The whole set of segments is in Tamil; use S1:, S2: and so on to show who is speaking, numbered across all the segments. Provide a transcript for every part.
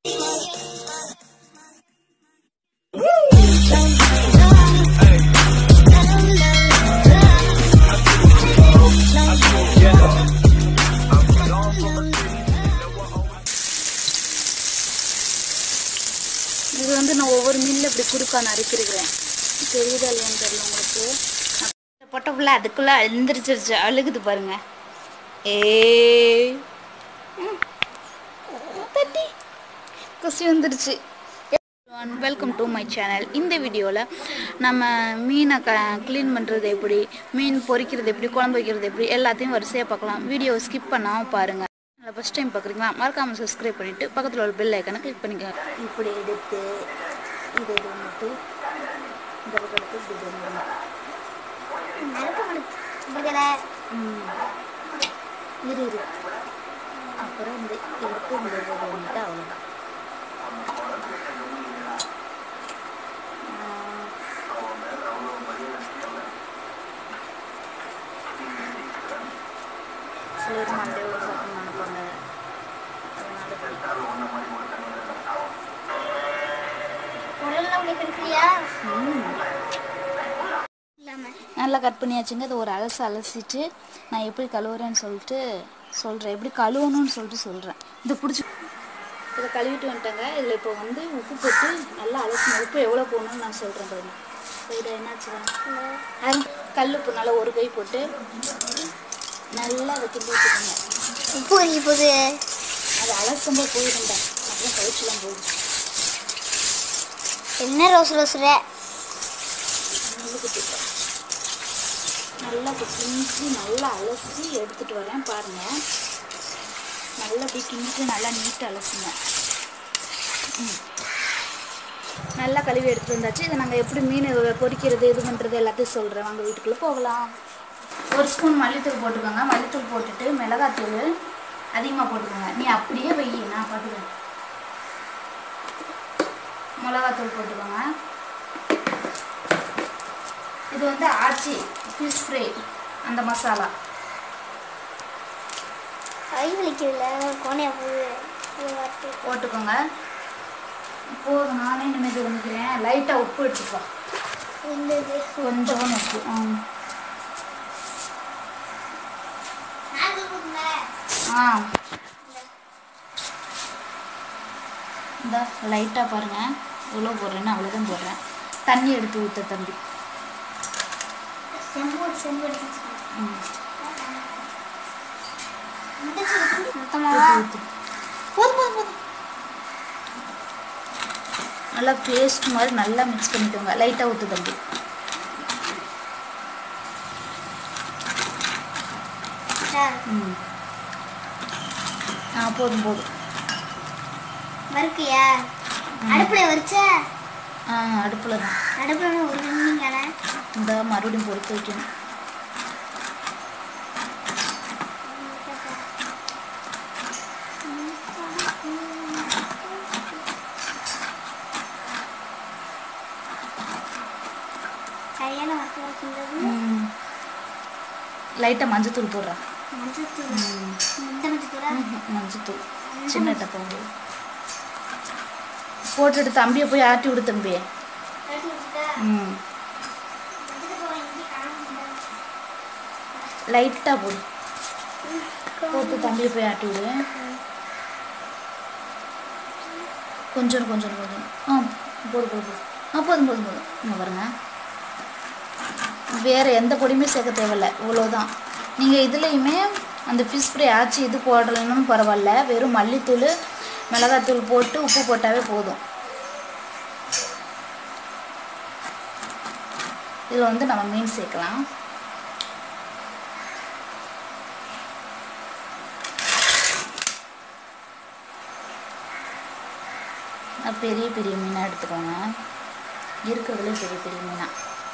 S1: இது வந்து நான் ஒவ்வொரு மீனில் இப்படி குறுக்கா நறுக்கிருக்கிறேன் தெரியுதா இல்லையான்னு தெரியல உங்களுக்கு நான் பொட்டை பிள்ளை அதுக்குள்ளே எழுந்திரிச்சிருச்சு அழுகுது பாருங்க ஏய் ம். தட்டி குசி வந்துருச்சு வெல்கம் டு மை சேனல் இந்த வீடியோவில் நம்ம மீனை க க்ளீன் பண்ணுறது எப்படி மீன் பொரிக்கிறது எப்படி குழம்பு வைக்கிறது எப்படி எல்லாத்தையும் வரிசையாக பார்க்கலாம் வீடியோ ஸ்கிப் பண்ணாமல் பாருங்கள் அதில் ஃபஸ்ட் டைம் பார்க்குறீங்களா மறக்காமல் சப்ஸ்கிரைப் பண்ணிவிட்டு பக்கத்தில் உள்ள பெல் ஐக்கனை கிளிக் பண்ணிக்கோங்க இப்படி எடுத்து இது இது வந்துட்டு இந்த பக்கம் எடுத்து இப்படி இது வந்துடணும். ம். இரு இரு அப்புறம் இந்த எடுத்து இந்த இது வந்துட்டு அவ்வளோதான் சிலர் மண்டே ஒரு சாப்பிட்டு நினைப்பாங்க அதனால பிடிக்கும். ம். நல்லா கட் பண்ணியாச்சுங்க அது ஒரு அலசு அலசிட்டு நான் எப்படி கழுவுறேன்னு சொல்லிட்டு சொல்கிறேன் எப்படி கழுவணும்னு சொல்லிட்டு சொல்கிறேன் இதை பிடிச்சி இதை கழுவிட்டு வந்துட்டேங்க இதில் இப்போ வந்து உப்பு போட்டு நல்லா அலசணும் உப்பு எவ்வளோ போடணும்னு நான் சொல்கிறேன் பாருங்க இப்போ இதை என்னாச்சு கல் உப்பு நல்லா ஒரு கை போட்டு நல்லா அதை கிண்டி வச்சுக்கோங்க
S2: உப்பு கறிக்கு போகுது
S1: அது அலசும்போது போயிருந்தேன் அப்புறம் கழிச்சுலாம் போயிடுச்சு
S2: என்ன ரோஸ் ரோஸ்ற
S1: முழுக்கு நல்லா இப்போ கிண்டி நல்லா அலசி எடுத்துட்டு வரேன் பாருங்க நல்லா அப்படி கிண்டிட்டு நல்லா நீட்டாக அலசுங்க ம். நல்லா கழுவி எடுத்து வந்தாச்சு இதை நாங்கள் எப்படி மீன் பொரிக்கிறது இது பண்ணுறது எல்லாத்தையும் சொல்கிறேன் வாங்க வீட்டுக்குள்ளே போகலாம் ஒரு ஸ்பூன் மல்லித்தூள் போட்டுக்கோங்க மல்லித்தூள் போட்டுட்டு மிளகாத்தூள் அதிகமாக போட்டுக்கோங்க நீ அப்படியே வை நான் பார்த்துக்கிறேன் மிளகாத்தூள் போட்டுக்கோங்க இது வந்து ஆச்சி ஃபிஷ் ஃப்ரை அந்த மசாலா
S2: கை வலிக்குதுல கோணையா போகுது அது வாட்டு.
S1: போட்டுக்கோங்க போதும் நானே இனிமேல் இது பண்ணிக்கிறேன் லைட்டாக உப்பு எடுத்துக்கோ
S2: இந்த இது
S1: கொஞ்சம் உப்பு ஆ. ஆ இந்த லைட்டாக பாருங்க எவ்வளோ போடுறேன்னு அவ்வளோதான் போடுறேன் தண்ணி எடுத்து ஊற்ற தம்பி
S2: செம்பு செம்பு எடுத்து
S1: ம்
S2: மொத்தமா
S1: ஊத்து. போதும் போதும் போதும் நல்லா பேஸ்ட் மாதிரி நல்லா மிக்ஸ் பண்ணிக்கோங்க லைட்டாக ஊற்று தம்பி ம் ஆ போதும் போதும்
S2: வறுக்கியா அடுப்புல வரிச்ச
S1: ஆ அடுப்பில் தான்
S2: அடுப்புல ஒரு நிமிஷம்
S1: இந்த மறுபடியும் பொறுத்து வைக்கணும்
S2: சரியான மசாலா கிண்டது
S1: ம் லைட்டாக மஞ்சத்தூள் போடுறேன்
S2: மஞ்சத்தூள்
S1: ம்
S2: இந்த மஞ்சத்தூளா
S1: ம்ஹும், மஞ்சத்தூள் சின்ன டப்பா போட்டுட்டு தம்பியை போய் ஆட்டி விடு தம்பி
S2: எடுத்து வச்சுட்டா
S1: ம்
S2: மஞ்சத்தூள் இங்கே காணும்
S1: லைட்டாக போடு போட்டு தம்பியை போய் ஆட்டி விடு கொஞ்சம் கொஞ்சம் கொஞ்சம் ஆ போடு போடு போடு ஆ போதும் போதும் போதும் இங்கே பாருங்க வேறு எந்த பொடியுமே சேர்க்க தேவையில்ல இவ்வளோதான் நீங்கள் இதுலேயுமே அந்த ஃபிஷ் ஃப்ரை ஆச்சு இது போடலைன்னு பரவாயில்ல வெறும் மல்லித்தூள் மிளகாத்தூள் போட்டு உப்பு போட்டாவே போதும் இதில் வந்து நம்ம மீன் சேர்க்கலாம் அஹ் பெரிய பெரிய மீனாக எடுத்துக்கோங்க இருக்கிறதுல பெரிய பெரிய மீனா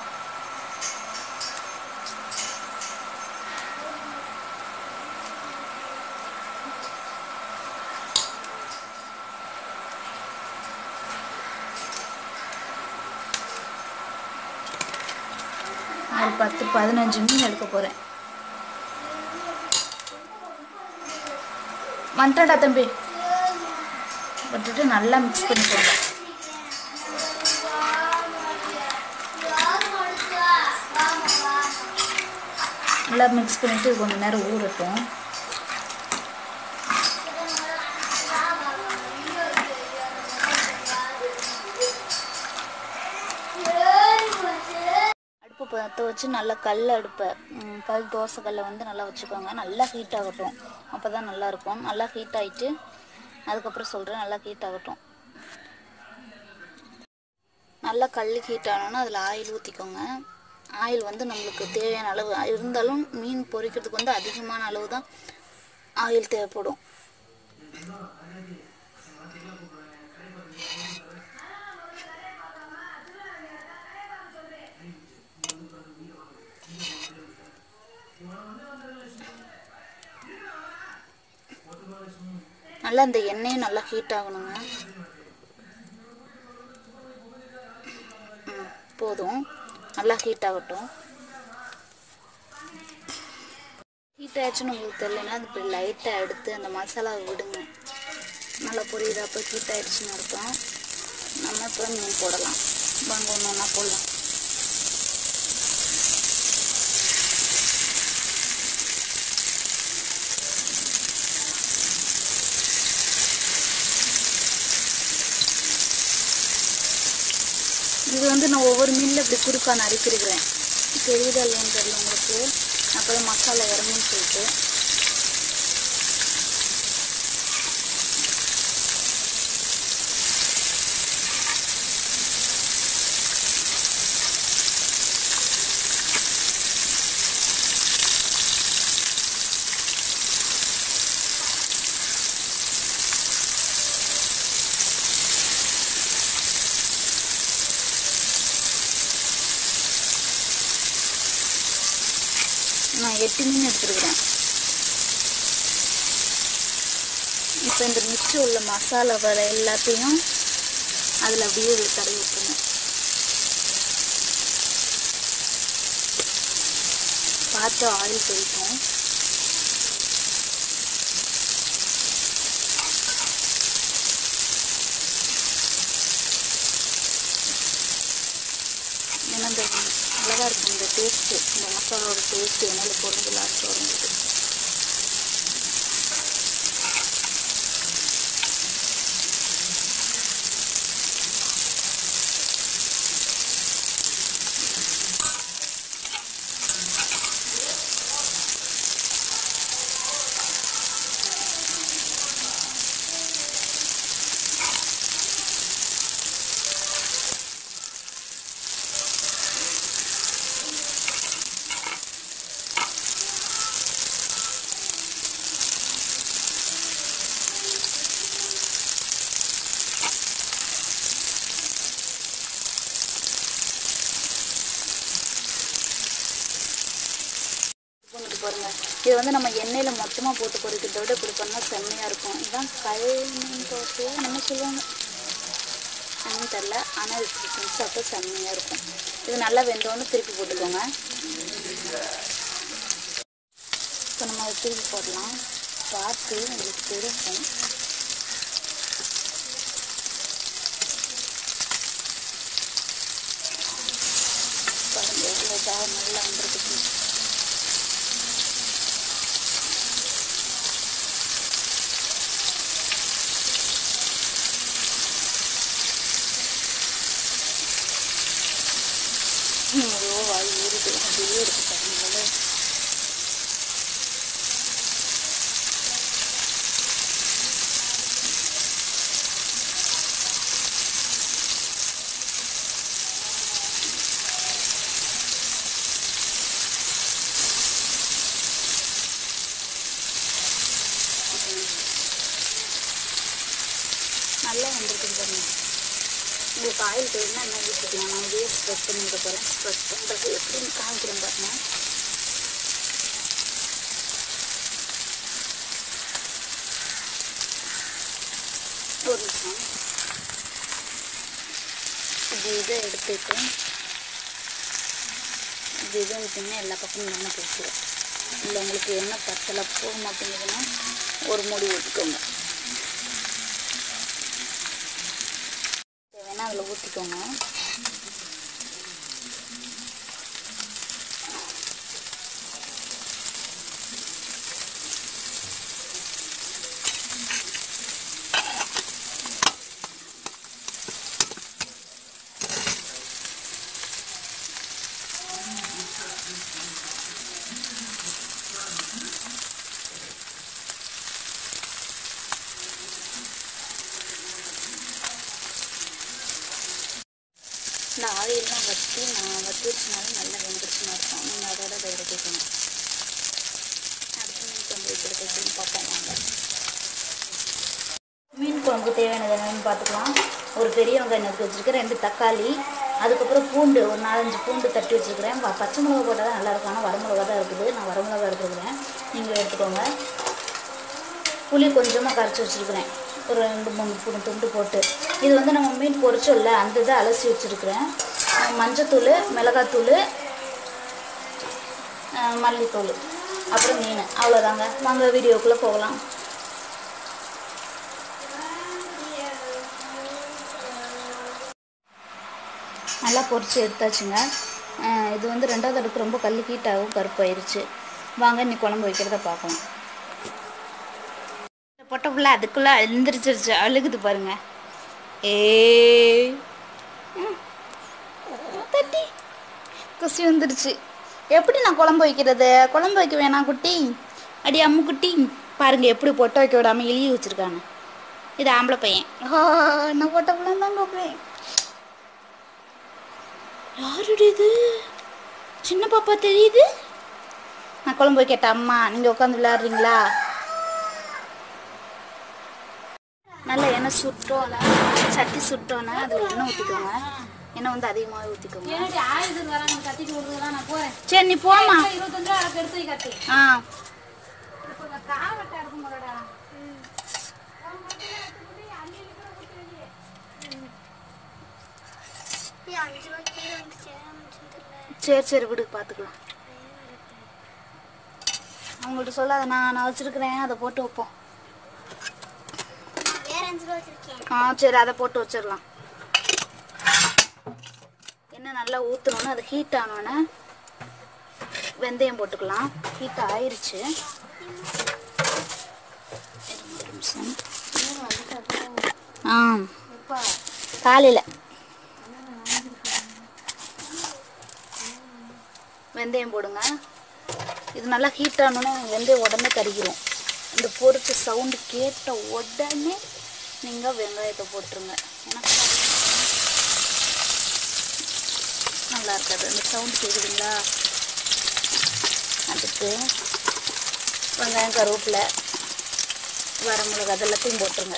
S1: ஒரு பத்து பதினஞ்சு மீன் எடுக்க போகிறேன் வந்துட்டா தம்பி விட்டுட்டு நல்லா மிக்ஸ் பண்ணிக்கோங்க நல்லா மிக்ஸ் பண்ணிவிட்டு கொஞ்சம் நேரம் ஊறட்டும் அடுப்பு பற்ற வச்சு நல்லா கல் அடுப்பை ம், கல் தோசை கல்லை வந்து நல்லா வச்சுக்கோங்க நல்லா ஹீட் ஆகட்டும் அப்போ தான் நல்லாயிருக்கும் நல்லா ஹீட் ஆகிட்டு அதுக்கப்புறம் சொல்கிறேன் நல்லா ஹீட் ஆகட்டும் நல்லா கல் ஹீட் ஆனோன்னா அதில் ஆயில் ஊற்றிக்கோங்க ஆயில் வந்து நம்மளுக்கு தேவையான அளவு இருந்தாலும் மீன் பொரிக்கிறதுக்கு வந்து அதிகமான அளவு தான் ஆயில் தேவைப்படும் நல்லா இந்த எண்ணெயும் நல்லா ஹீட் ஆகணுங்க ம், போதும் நல்லா ஹீட் ஆகட்டும் ஹீட் ஆயிடுச்சுன்னு உங்களுக்கு தெரியலனா அது இப்படி லைட்டாக எடுத்து அந்த மசாலாவை விடுங்க நல்லா புரியுதா அப்போ ஹீட் ஆயிடுச்சுன்னு அர்த்தம் நம்ம இப்போ மீன் போடலாம் வாங்க ஒன்று ஒன்றா போடலாம் இது வந்து நான் ஒவ்வொரு மீனில் இப்படி குறுக்கா நறுக்கிருக்கிறேன் தெரியுதா இல்லையான்னு தெரியல உங்களுக்கு அப்போ தான் மசாலா இறங்குன்னு சொல்லிட்டு நான் எட்டு மீன் எடுத்துருக்கிறேன் இப்போ இந்த மிச்சம் உள்ள மசாலா வடை எல்லாத்தையும் அதில் அப்படியே இதில் தடவி விட்டுருங்க பார்த்து ஆயில் தெளிக்கும் ஏன்னா இந்த அழகாக இருக்கும் இந்த டேஸ்ட்டு இந்த மசாலாவோட டேஸ்ட்டு என்னால் பொருள் லாஸ்ட் வரும்போது பண்ணிட்டு பாருங்க இது வந்து நம்ம எண்ணெயில் மொத்தமாக போட்டு பொரிக்கிறத விட இப்படி பண்ணால் செம்மையாக இருக்கும் இதுதான் கல் மீன் தோசையா நம்ம சொல்லுவாங்க என்னன்னு தெரில ஆனால் இது செஞ்சு சாப்பிட்டா செம்மையாக இருக்கும் இது நல்லா வெந்தோன்னு திருப்பி போட்டுக்கோங்க இப்போ நம்ம அதை திருப்பி போடலாம் பார்த்து உங்களுக்கு தெரியும் பாருங்க எவ்வளோ இதாக நல்லா வந்துருக்கு ஐயோ வாய் ஊறுது அப்படியே இருக்கு பாருங்களே நல்லா வந்துருக்கு பாருங்க உங்களுக்கு ஆயில் தேவைன்னா என்ன ஊற்றிக்கலாம் நான் இதையே ஸ்ப்ரெட் பண்ணிக்க போகிறேன் ஸ்ப்ரெட் பண்ணுறது எப்படின்னு காமிக்கிறேன் பாருங்க ஒரு நிமிஷம் இது இதை எடுத்துட்டு இது இதை ஊற்றினா எல்லா பக்கமும் எண்ணெய் போட்டுரும் இல்லை உங்களுக்கு எண்ணெய் பத்தலை போக மாட்டேங்குதுன்னா ஒரு மூடி ஊற்றிக்கோங்க அதில் ஊற்றிக்கோங்க இந்த ஆயிலெலாம் வற்றி நான் வற்றி வச்சனாலும் நல்லா வெந்துருச்சுன்னு அர்த்தம் நீங்கள் அதோட இதை எடுத்துக்கணும் அடுத்து மீன் குழம்பு வைக்கிறது எப்படின்னு பார்ப்போம் வாங்க மீன் குழம்புக்கு தேவையானது என்னென்னு பார்த்துக்கலாம் ஒரு பெரிய வெங்காயம் நறுக்கி வச்சுருக்கேன் ரெண்டு தக்காளி அதுக்கப்புறம் பூண்டு ஒரு நாலஞ்சு பூண்டு தட்டி வச்சுருக்கிறேன் ப- பச்சை மிளகா போட்டால் தான் நல்லாயிருக்கும் ஆனால் வரமிளகா தான் இருக்குது நான் வரமிளகா எடுத்துக்கிறேன் நீங்கள் எடுத்துக்கோங்க புளி கொஞ்சமாக கரைச்சி வச்சுருக்கிறேன் ஒரு ரெண்டு மூணு பூண்டு துண்டு போட்டு இது வந்து நம்ம மீன் பொரிச்சோம்ல அந்த இதை அலசி வச்சுருக்கிறேன் மஞ்சத்தூள் மிளகாத்தூள் அஹ் மல்லித்தூள் அப்புறம் மீன் அவ்வளோதாங்க வாங்க வீடியோக்குள்ளே போகலாம் நல்லா பொரிச்சு எடுத்தாச்சுங்க அஹ் இது வந்து ரெண்டாவது அடுப்பு ரொம்ப கல் ஹீட்டாகவும் கருப்பாயிருச்சு வாங்க இன்னைக்கு குழம்பு வைக்கிறத பார்க்கலாம் பொட்டை புள்ள அதுக்குள்ளே எழுந்திரிச்சிருச்சு அழுகுது பாருங்க ஏ தட்டி குசி வந்துருச்சு எப்படி நான் குழம்பு வைக்கிறது குழம்பு வைக்க வேணாம் குட்டி அடி அம்மு குட்டி பாருங்க எப்படி பொட்டை வைக்க விடாம இழுகி வச்சிருக்காங்க இது ஆம்பளை பையன் ஆ, நான் பொட்டை பிள்ளை தான் கேட்பேன் யாருடைய இது சின்ன பாப்பா தெரியுது நான் குழம்பு வைக்கட்டா அம்மா நீங்கள் உட்காந்து விளையாடுறீங்களா நல்லா எண்ணெய் சுட்டோன்னா சட்டி சுட்டோன்னா அதில் எண்ணெய் ஊற்றிக்கோங்க எண்ணெய் வந்து அதிகமாகவே ஊற்றிக்கோங்க
S3: எனக்கு ஆயுதம் வராங்க கத்திட்டு விடுறதுலாம் நான் போறேன்
S1: சரி நீ போமா
S3: இருபத்தஞ்சு ரூபா எனக்கு எடுத்து வை கத்தி
S1: ஆ
S3: இப்போ இந்த காவட்டா இருக்கும் போலடா
S2: அஞ்சு ரூபா கீழே வந்துச்சு அமுச்சுன்னு தெரியல.
S1: சரி சரி விடு பார்த்துக்கலாம் அவங்கள்ட்ட சொல்லாத நான் நான் வச்சுருக்கிறேன் அதை போட்டு வைப்போம்
S2: வேற அஞ்சு ரூபா வச்சிருக்கேன்
S1: ஆ சரி அதை போட்டு வச்சிடலாம் எண்ணெய் நல்லா ஊற்றணுன்னு அது ஹீட் ஆனோன்னே வெந்தயம் போட்டுக்கலாம் ஹீட் ஆயிருச்சு இருங்க ஒரு நிமிஷம் ஆ காலையில் வெந்தயம் போடுங்க இது நல்லா ஹீட் ஆனோன்னே வெந்தயம் உடனே கருகிரும் இந்த பொரிச்ச சவுண்டு கேட்ட உடனே நீங்கள் வெங்காயத்தை போட்டுருங்க ஏன்னா நல்லா இருக்காது அந்த சவுண்ட் கேட்குதுங்களா அதுக்கு வெங்காயம் கருவேப்பிலை வரமிளகா அதெல்லாத்தையும் போட்டுருங்க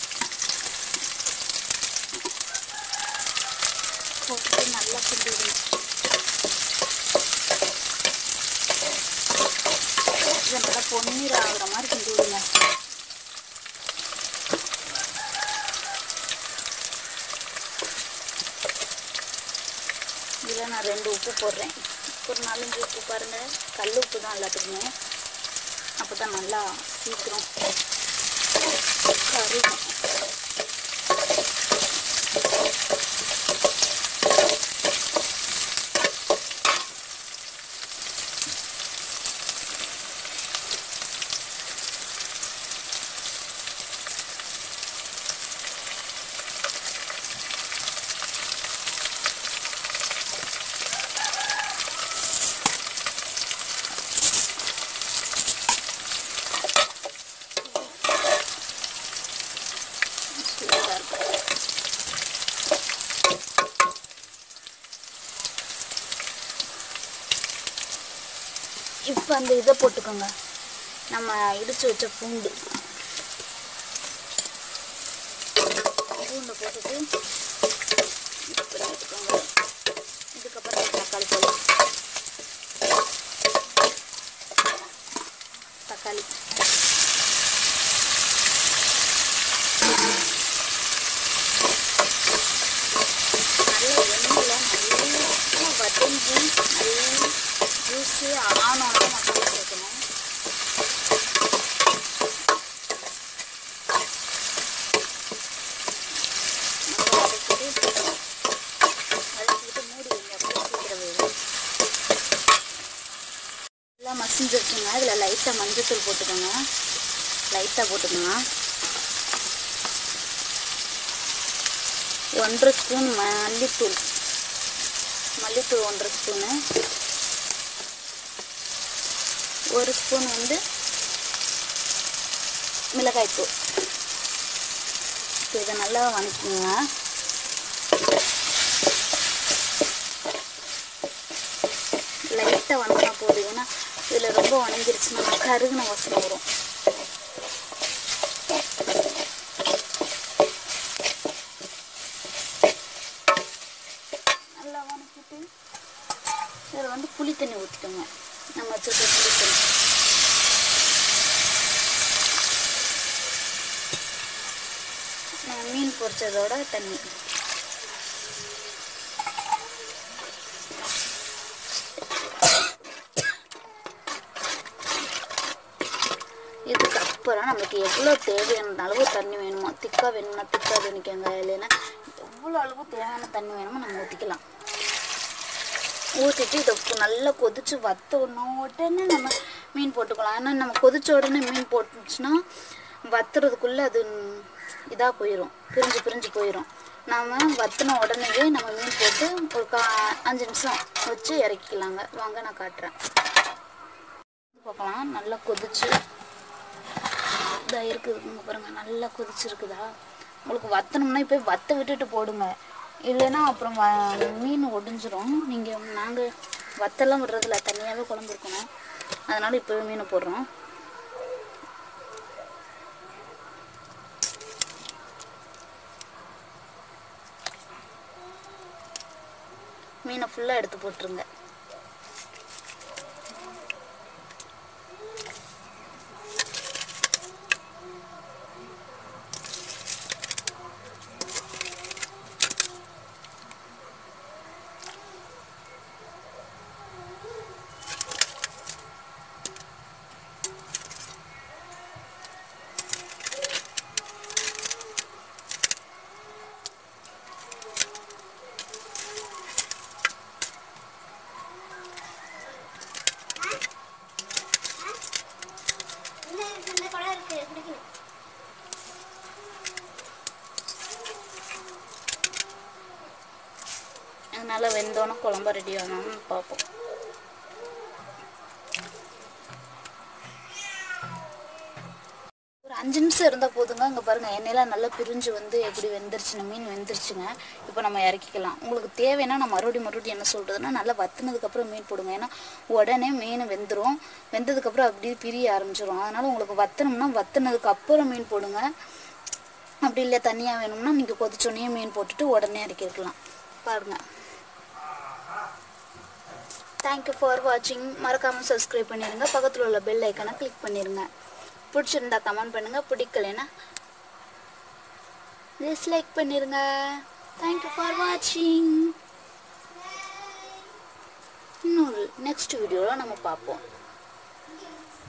S1: போட்டு நல்லா கிண்டி விடுங்க இதை நல்லா பொன்னீர் ஆகுற மாதிரி கிண்டி விடுங்க இதில் நான் ரெண்டு உப்பு போடுறேன் ஒரு நாலஞ்சு உப்பு பாருங்கள் கல் உப்பு தான் எல்லாத்துக்குமே அப்போ தான் நல்லா சீக்கிரம் கருகும் சூப்பராக இருக்கும் இப்போ அந்த இதை போட்டுக்கோங்க நம்ம இடிச்சு வச்ச பூண்டு பூண்டை போட்டுட்டு இப்படி எடுத்துக்கோங்க இதுக்கப்புறம் தக்காளி பழம் தக்காளி நல்ல எண்ணெயில் நல்லா வதங்கி நல்லா ஜூஸி ஆனோன்னா மசாலா சேர்க்கணும் நல்லா வதக்கிட்டு இதில் லைட்டாக மஞ்சத்தூள் போட்டுக்கோங்க லைட்டாக போட்டுக்கோங்க ஒன்றரை ஸ்பூன் மல்லித்தூள் மல்லித்தூள் ஒன்றரை ஸ்பூனு ஒரு ஸ்பூன் வந்து மிளகாய்த்தூள் இப்போ இதை நல்லா வதக்கிங்க லைட்டாக வதங்கினா போதும் ஏன்னா இதில் ரொம்ப வணங்கிருச்சுன்னா கருகுன வாசனை வரும் நல்லா வதக்கிட்டு இதில் வந்து புளி தண்ணி ஊற்றிக்கோங்க நம்ம வச்சுருக்க புளி தண்ணி நான் மீன் பொரிச்சதோட தண்ணி இதுக்கு அப்புறம் நமக்கு எவ்வளோ தேவையான அளவு தண்ணி வேணுமோ திக்காக வேணும்னா திக்காக வேணிக்கோங்க இல்லைன்னா எவ்வளோ அளவு தேவையான தண்ணி வேணுமோ நம்ம ஊற்றிக்கலாம் ஊற்றிட்டு இதை உப்பு நல்லா கொதிச்சு வத்த உடனே உடனே நம்ம மீன் போட்டுக்கலாம் ஏன்னா நம்ம கொதிச்ச உடனே மீன் போட்டுச்சுன்னா வத்துறதுக்குள்ளே அது இதாக போயிடும் பிரிஞ்சு பிரிஞ்சு போயிடும் நாம் வத்தின உடனேயே நம்ம மீன் போட்டு ஒரு கா அஞ்சு நிமிஷம் வச்சு இறக்கிக்கலாங்க வாங்க நான் காட்டுறேன் பார்க்கலாம் நல்லா கொதிச்சு இதாக இருக்குதுங்க பாருங்க நல்லா கொதிச்சிருக்குதா உங்களுக்கு வத்தணும்னா இப்போ வத்த விட்டுட்டு போடுங்க இல்லைன்னா அப்புறம் வ- மீன் ஒடிஞ்சிரும் நீங்கள் நாங்கள் வத்தெல்லாம் விடுறதில்ல தனியாகவே குழம்பு இருக்கணும் அதனால இப்போ மீனை போடுறோம் மீனை ஃபுல்லாக எடுத்து போட்டுருங்க
S2: இந்த இந்த குடம் இருக்கு குடிக்கணும்
S1: அதனால வெந்தோன்னே குழம்பு ரெடி ஆகணும்னு பார்ப்போம் ஒரு அஞ்சு நிமிஷம் இருந்தால் போதுங்க இங்கே பாருங்கள் எண்ணெயெல்லாம் நல்லா பிரிஞ்சு வந்து எப்படி வெந்துருச்சுன்னு மீன் வெந்துருச்சுங்க இப்போ நம்ம இறக்கிக்கலாம் உங்களுக்கு தேவைன்னா நான் மறுபடியும் மறுபடியும் என்ன சொல்கிறதுனா நல்லா வத்துனதுக்கப்புறம் மீன் போடுங்க ஏன்னா உடனே மீன் வெந்துடும் வெந்ததுக்கப்புறம் அப்படியே பிரிய ஆரம்பிச்சிடும் அதனால் உங்களுக்கு வத்தணும்னா வத்துனதுக்கு அப்புறம் மீன் போடுங்க அப்படி இல்லை தனியாக வேணும்னா நீங்கள் கொதிச்சோடனே மீன் போட்டுட்டு உடனே இறக்கிருக்கலாம் பாருங்கள் தேங்க்யூ ஃபார் வாட்சிங் மறக்காமல் சப்ஸ்கிரைப் பண்ணிடுங்க பக்கத்தில் உள்ள பெல் ஐக்கனை கிளிக் பண்ணிடுங்க பிடிச்சிருந்தா கமெண்ட் பண்ணுங்கள் பிடிக்கலைன்னா டிஸ்லைக் பண்ணிடுங்க தேங்க்யூ ஃபார் வாட்சிங் இன்னொரு நெக்ஸ்ட் வீடியோவில் நம்ம பார்ப்போம்